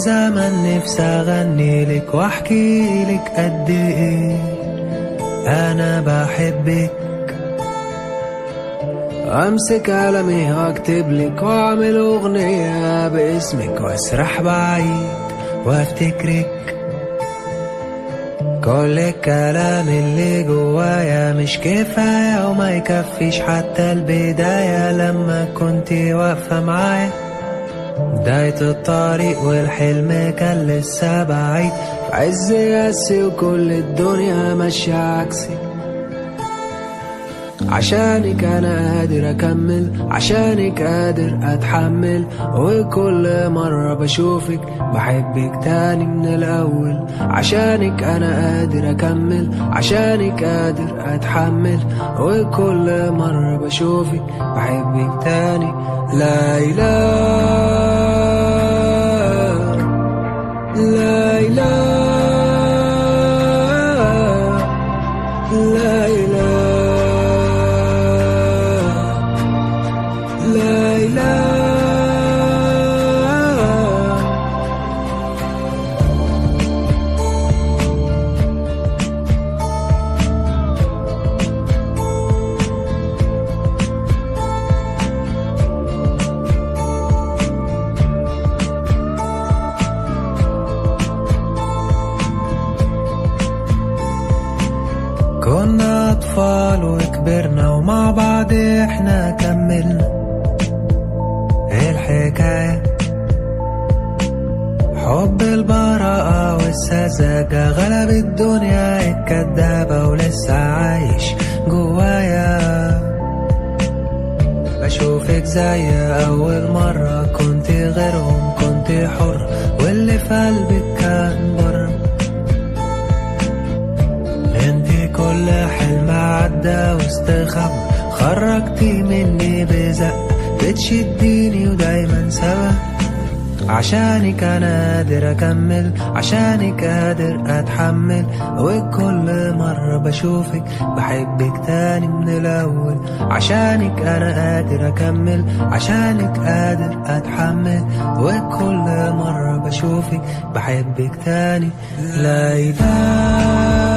زمان نفسي اغني لك واحكي لك قد ايه انا بحبك امسك قلمي واكتب لك واعمل اغنية باسمك واسرح بعيد وافتكرك كل الكلام اللي جوايا مش كفاية وما يكفيش حتى البداية لما كنت واقفة معايا بداية الطريق والحلم كان لسه بعيد في عز ياسي وكل الدنيا ماشية عكسي عشانك انا قادر اكمل عشانك قادر اتحمل وكل مرة بشوفك بحبك تاني من الاول عشانك انا قادر اكمل عشانك قادر اتحمل وكل مرة بشوفك بحبك تاني لا اله لا اله لا اله لا إله كنا أطفال وكبرنا ومع بعض إحنا كملنا إيه الحكاية حب البراءة والسذاجة غلب الدنيا الكدابة ولسه عايش جوايا بشوفك زي أول مرة كنت غيرهم كنت حر واللي في قلبك كان بره انتي كل حلم عدى واستخبى خرجتي مني بزق بتشديني ودايما سوا عشانك انا قادر اكمل عشانك قادر اتحمل وكل مرة بشوفك بحبك تاني من الاول عشانك انا قادر اكمل عشانك قادر اتحمل وكل مرة بشوفك بحبك تاني لا اله